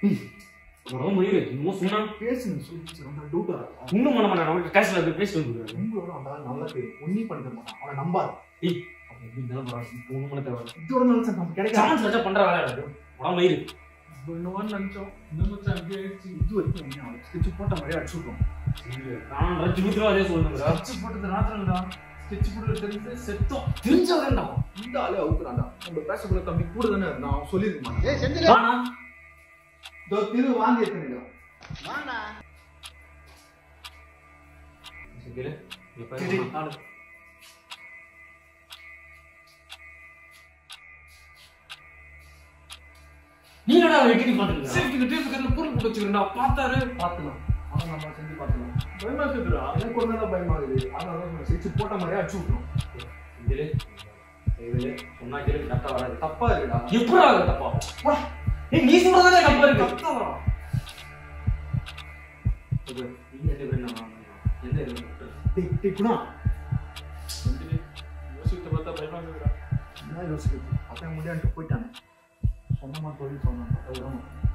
உடம்பு முடியல இன்னும் சொன்னா பேசுங்க சொல்லி ரொம்ப டவுட்டா இருக்கும் இன்னும் பண்ண மாட்டேன் நம்ம கேஷ்ல போய் பேசிட்டு வந்துருக்காரு உங்களோட அந்த ஆள் நல்லா தெரியும் ஒன்னும் பண்ணி தர மாட்டான் அவனை நம்பாது அப்ப எப்படி இருந்தாலும் பரவாயில்ல இப்போ ஒண்ணும் பண்ண தேவை இதோட நினைச்சா நம்ம கிடைக்காது சான்ஸ் வச்சா பண்ற வேலை இருக்கு உடம்பு மயிறு பண்ணுவான்னு நினைச்சோம் இந்த மச்சான் அப்படி ஆயிடுச்சு இது வரைக்கும் என்ன அவன் ஸ்கெட்ச் போட்ட மாதிரியே அடிச்சுட்டோம் நான் ரச்சு மித்திரம் அதே சொல்லுங்க ஸ்கெட்ச் போட்டது ராத்திரம்டா ஸ்கெட்ச் போட்டது தெரிஞ்சு செத்தோம் தெரிஞ்ச வேண்டாம் இந்த ஆளே அவுக்குறான்டா நம்ம பேசக்குள்ள தம்பி கூட தானே இருந்தான் அவன் சொல்லியிருக்க மாட்டான் வாண்ணா. இதோ திரு வாங்கி எடுத்துங்க சரி, கேளு. இப்ப சரி. நாலு. நீ என்னடா வெட்டி பாத்துருக்க சேஃப்டிக்கு டேபிள் பொருள் போட்டு வச்சுக்கிறா பார்த்தாரு பார்த்துலாம் அவன் நம்ம செஞ்சு பார்த்துலாம் பயமா இருக்குதுடா எனக்கு ஒரு நேரம் பயமா இருக்குது அதனால தான் ஸ்கெட்ச் போட்ட மாதிரியே அடிச்சு விட்டுரும் இதுல இதுல சொன்னா கேளு கரெக்டா வராது தப்பா இருக்குடா எப்படா அது தப்பா வா. ஏய் நீ சொல்றதே தப்பா இருக்கு தப்பா வரும் இது, நீ எந்த பேரு நான் வாங்குறேன். எந்த இது விட்டுரு. டேய் டேய் குணா யோசித்து பார்த்தா பயமா இருக்குதுடா என்ன யோசிக்கிறது அப்போ முடியான்ட்டு போயிட்டானே சொந்தமா தொழில் சொன்னான்